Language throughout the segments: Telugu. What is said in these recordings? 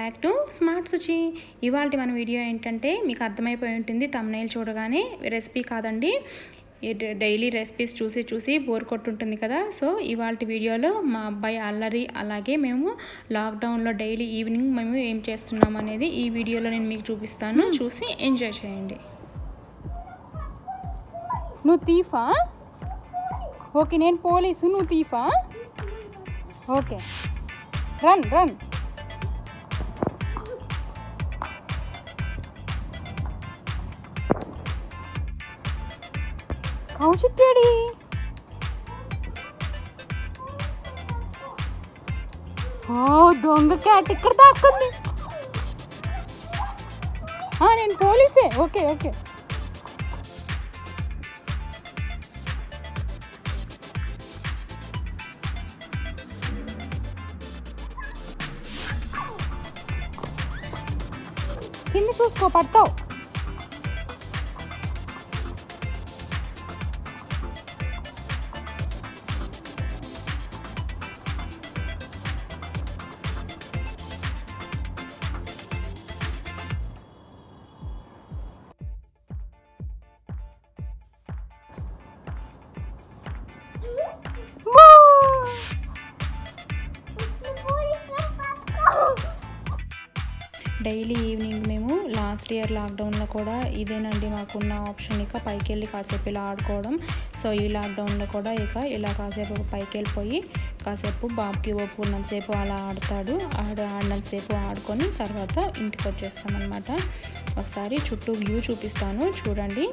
బ్యాక్ టు స్మార్ట్ సుచి ఇవాళ మన వీడియో ఏంటంటే మీకు అర్థమైపోయి ఉంటుంది తమ్నైల్ చూడగానే రెసిపీ కాదండి ఈ డ- డైలీ రెసిపీస్ చూసి చూసి బోర్ కొట్టుంటుంది కదా సో ఇవాళ వీడియోలో మా అబ్బాయి అల్లరి అలాగే మేము లాక్డౌన్లో డైలీ ఈవినింగ్ మేము ఏం చేస్తున్నాం అనేది ఈ వీడియోలో నేను మీకు చూపిస్తాను చూసి ఎంజాయ్ చేయండి నువ్వు తీఫా ఓకే నేను పోలీసు నువ్వు తీఫా okay run run Kaushik daddy ఓ దొంగ క్యాట్ ఇక్కడ దాక్కుంది ఆ, నేను పోలీసే ఓకే ఓకే కింద చూసుకో పడతావు డైలీ ఈవినింగ్ మేము లాస్ట్ ఇయర్ లాక్డౌన్లో కూడా ఇదేనండి మాకున్న ఆప్షన్ ఇక పైకి వెళ్ళి కాసేపు ఇలా ఆడుకోవడం సో ఈ లాక్డౌన్లో కూడా ఇక ఇలా కాసేపు పైకి వెళ్ళిపోయి కాసేపు బాబుకి ఒప్పుకున్నంతసేపు అలా ఆడతాడు ఆడ ఆడినంతసేపు ఆడుకొని తర్వాత ఇంటికి వచ్చేస్తామన్నమాట ఒకసారి చుట్టూ వ్యూ చూపిస్తాను చూడండి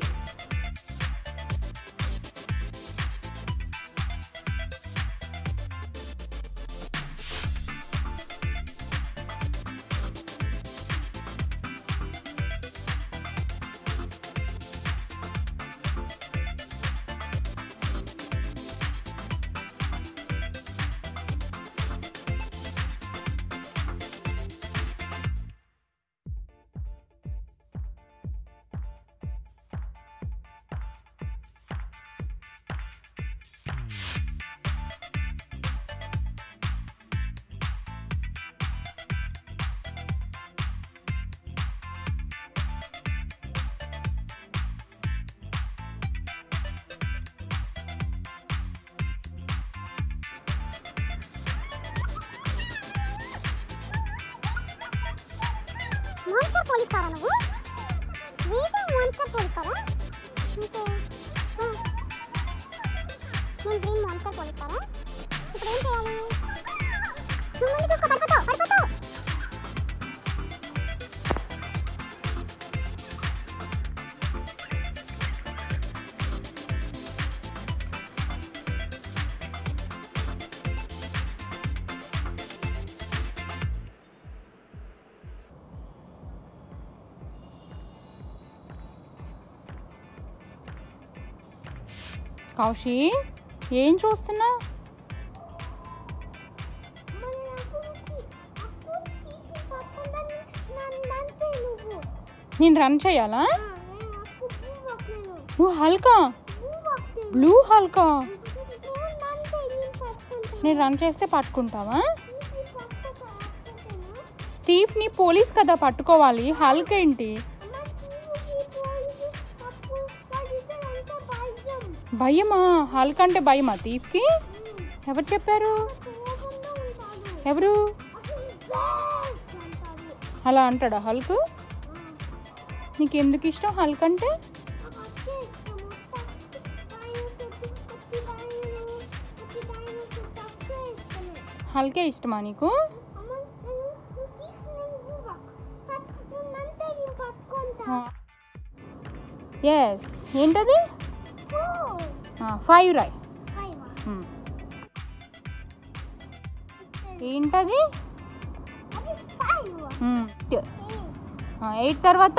మాన్స్టర్ పోలీస్ కారా నువ్వు వీధి మాన్స్టర్ పోలీస్ కారా ఓకే ఆ. నేను గ్రీన్ మాన్స్టర్ పోలీస్ కారా ఇప్పుడు ఏం చేయాలి నువ్వు ముందు చూసుకో పడిపోతావు పడిపోతావు కౌశి ఏం చూస్తున్నా నేను రన్ చేయాలా నువ్వు హల్కా బ్లూ హల్కా నేను రన్ చేస్తే పట్టుకుంటావా థీఫ్ ని పోలీస్ కదా పట్టుకోవాలి హల్క్ ఏంటి భయమా హల్క్ అంటే భయమా థీఫ్కి ఎవరు చెప్పారు ఎవరు అలా అంటాడా హల్క్ నీకు ఎందుకు ఇష్టం హల్క్ అంటే హల్కే ఇష్టమా నీకు ఎస్ ఏంటది ఫైవ్ రాయ్ Hmm. ఏంటది ఎయిట్ తర్వాత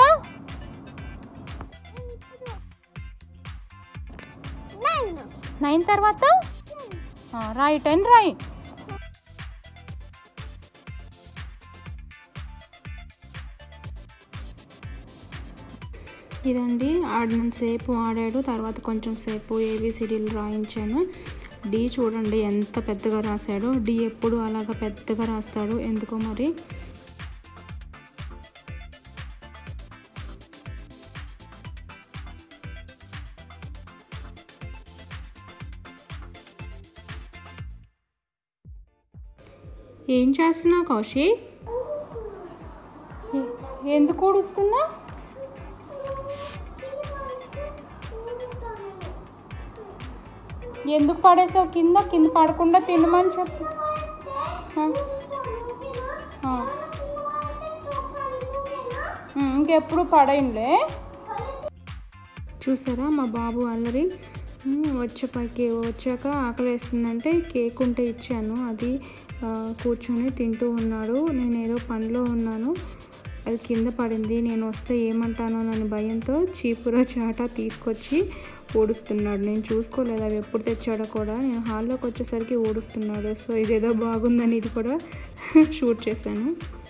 నైన్ తర్వాత రాయి టెన్ రాయి ఇదండి ఆడినంత సేపు ఆడాడు తర్వాత కొంచెం సేపు ఏబిసిడీలు రాయించాను డి చూడండి ఎంత పెద్దగా రాశాడో డి ఎప్పుడు అలాగా పెద్దగా రాస్తాడు ఎందుకో మరి ఏం చేస్తున్నావు కౌశిక్ ఎ- ఎందుకు ఊడుస్తున్నా ఎందుకు పడేసావు కింద కింద పడకుండా తినమని చెప్పు ఆ, ఆ. ఉమ్, ఇంకెప్పుడు పడేయంలే చూసారా మా బాబు అల్లరి ఉమ్, వచ్చే పైకి వచ్చాక ఆకలేస్తుందంటే కేక్ ఉంటే ఇచ్చాను అది ఆ, కూర్చొని తింటూ ఉన్నాడు నేను ఏదో పనిలో ఉన్నాను అది కింద పడింది నేను వస్తే ఏమంటానోనని భయంతో చీపుర చాట తీసుకొచ్చి ఊడుస్తున్నాడు నేను చూసుకోలేదు అవి ఎప్పుడు తెచ్చాడో కూడా నేను హాల్లోకి వచ్చేసరికి ఊడుస్తున్నాడు సో ఇదేదో బాగుందని ఇది కూడా షూట్ చేశాను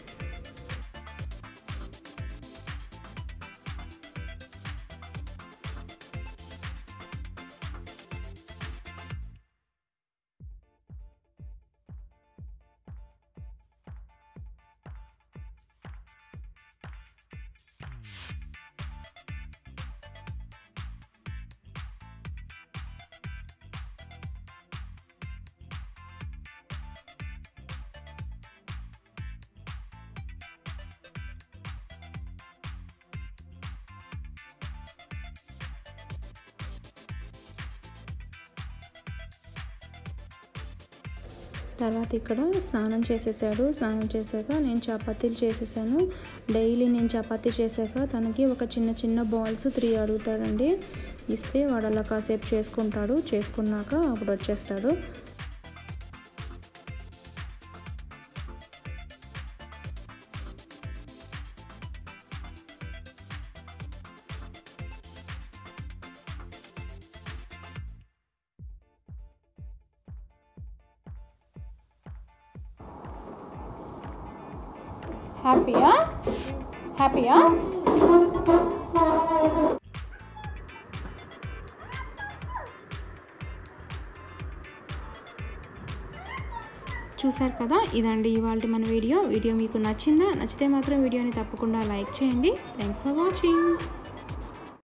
తర్వాత ఇక్కడ స్నానం చేసేసాడు స్నానం చేశాక నేను చపాతీలు చేసేసాను డైలీ నేను చపాతీ చేశాక తనకి ఒక చిన్న చిన్న బాల్స్ త్రీ అడుగుతాడండి ఇస్తే వాడు అలా కాసేపు చేసుకుంటాడు చేసుకున్నాక అప్పుడు వచ్చేస్తాడు హ్యాపీయా హ్యాపీయా చూసారు కదా ఇదండి ఇవాళ మన వీడియో వీడియో మీకు నచ్చిందా నచ్చితే మాత్రం వీడియోని తప్పకుండా లైక్ చేయండి థ్యాంక్ ఫర్ వాచింగ్